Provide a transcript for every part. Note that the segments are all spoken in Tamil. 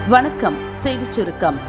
வணக்கம் செய்திச் சுருக்கம்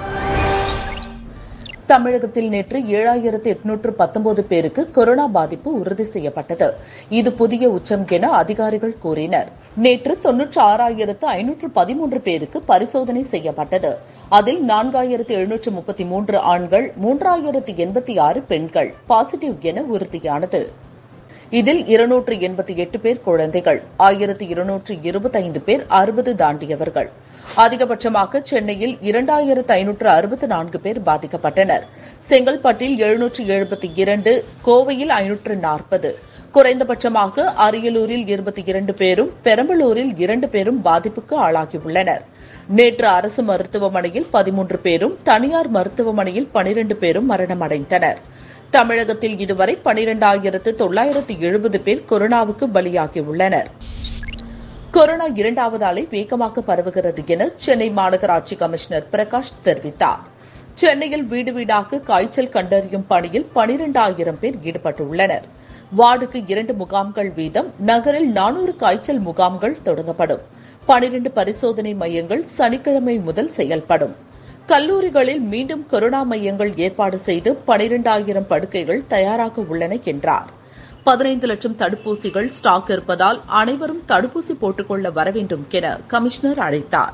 தமிழகத்தில் நேற்று ஏழாயிரத்து எட்நூற்று பத்தொன்பது பேருக்கு கொரோனா பாதிப்பு உறுதி செய்யப்பட்டது இது புதிய உச்சம் என அதிகாரிகள் கூறினர் நேற்று தொன்னூற்று ஆறாயிரத்து ஐநூற்று பதிமூன்று பேருக்கு பரிசோதனை செய்யப்பட்டது அதில் நான்காயிரத்து எழுநூற்று முப்பத்தி மூன்று ஆண்கள் மூன்றாயிரத்து எண்பத்தி ஆறு பெண்கள் பாசிட்டிவ் என உறுதியானது இதில் இருநூற்று எண்பத்தி எட்டு பேர் குழந்தைகள் ஆயிரத்து இருநூற்று இருபத்தைந்து பேர் அறுபது தாண்டியவர்கள் அதிகபட்சமாக சென்னையில் இரண்டாயிரத்து ஐநூற்று அறுபத்து நான்கு பேர் பாதிக்கப்பட்டனர் செங்கல்பட்டில் எழுநூற்று எழுபத்தி இரண்டு கோவையில் ஐநூற்று நாற்பது குறைந்தபட்சமாக அரியலூரில் இருபத்தி இரண்டு பேரும் பெரம்பலூரில் இரண்டு பேரும் பாதிப்புக்கு ஆளாகியுள்ளனர் நேற்று அரசு மருத்துவமனையில் பதிமூன்று பேரும் தனியார் மருத்துவமனையில் பனிரண்டு பேரும் மரணமடைந்தனர் தமிழகத்தில் இதுவரை பனிரெண்டாயிரத்து தொள்ளாயிரத்து எழுபது பேர் கொரோனாவுக்கு பலியாகியுள்ளனர் கொரோனா இரண்டாவது அலை வேகமாக பரவுகிறது என சென்னை மாநகராட்சி கமிஷனர் பிரகாஷ் தெரிவித்தார் சென்னையில் வீடு வீடாக காய்ச்சல் கண்டறியும் பணியில் பனிரெண்டாயிரம் பேர் ஈடுபட்டுள்ளனர் வார்டுக்கு இரண்டு முகாம்கள் வீதம் நகரில் நானூறு காய்ச்சல் முகாம்கள் தொடங்கப்படும் பனிரண்டு பரிசோதனை மையங்கள் சனிக்கிழமை முதல் செயல்படும் கல்லூரிகளில் மீண்டும் கொரோனா மையங்கள் ஏற்பாடு செய்து பனிரெண்டாயிரம் படுக்கைகள் தயாராக உள்ளன என்றார் பதினைந்து லட்சம் தடுப்பூசிகள் ஸ்டாக் இருப்பதால் அனைவரும் தடுப்பூசி போட்டுக்கொள்ள வர வேண்டும் என கமிஷனர் அழைத்தார்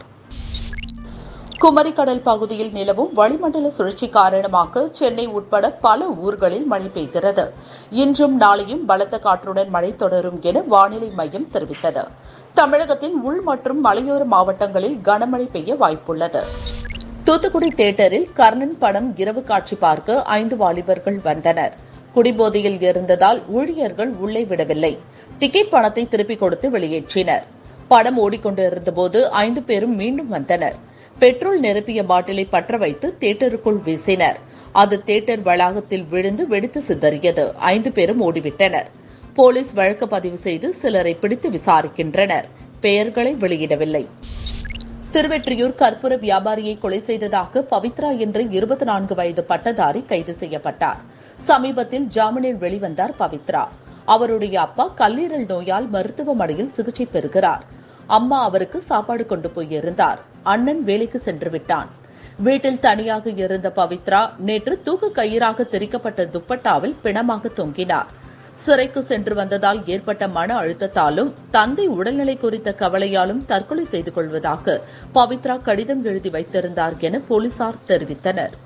குமரிக்கடல் பகுதியில் நிலவும் வளிமண்டல சுழற்சி காரணமாக சென்னை உட்பட பல ஊர்களில் மழை பெய்கிறது இன்றும் நாளையும் பலத்த காற்றுடன் மழை தொடரும் என வானிலை மையம் தெரிவித்தது தமிழகத்தின் உள் மற்றும் மலையோர மாவட்டங்களில் கனமழை பெய்ய வாய்ப்புள்ளது தூத்துக்குடி தியேட்டரில் கர்ணன் படம் இரவு காட்சி பார்க்க ஐந்து வாலிபர்கள் வந்தனர் குடிபோதையில் இருந்ததால் ஊழியர்கள் உள்ளே விடவில்லை டிக்கெட் பணத்தை திருப்பிக் கொடுத்து வெளியேற்றினர் படம் ஓடிக்கொண்டிருந்தபோது ஐந்து பேரும் மீண்டும் வந்தனர் பெட்ரோல் நிரப்பிய பாட்டிலை பற்ற வைத்து தியேட்டருக்குள் வீசினர் அது தியேட்டர் வளாகத்தில் விழுந்து வெடித்து சிதறியது ஐந்து பேரும் ஓடிவிட்டனர் போலீஸ் வழக்கு பதிவு செய்து சிலரை பிடித்து விசாரிக்கின்றனர் பெயர்களை வெளியிடவில்லை திருவெற்றியூர் கற்பூர வியாபாரியை கொலை செய்ததாக பவித்ரா என்ற இருபத்தி நான்கு வயது பட்டதாரி கைது செய்யப்பட்டார் சமீபத்தில் ஜாமீனில் வெளிவந்தார் பவித்ரா அவருடைய அப்பா கல்லீரல் நோயால் மருத்துவமனையில் சிகிச்சை பெறுகிறார் அம்மா அவருக்கு சாப்பாடு கொண்டு போயிருந்தார் அண்ணன் வேலைக்கு சென்று விட்டான் வீட்டில் தனியாக இருந்த பவித்ரா நேற்று தூக்கு கயிறாக திரிக்கப்பட்ட துப்பட்டாவில் பிணமாக தொங்கினார் சிறைக்கு சென்று வந்ததால் ஏற்பட்ட மன அழுத்தத்தாலும் தந்தை உடல்நிலை குறித்த கவலையாலும் தற்கொலை செய்து கொள்வதாக பவித்ரா கடிதம் எழுதி வைத்திருந்தார் என போலீசார் தெரிவித்தனர்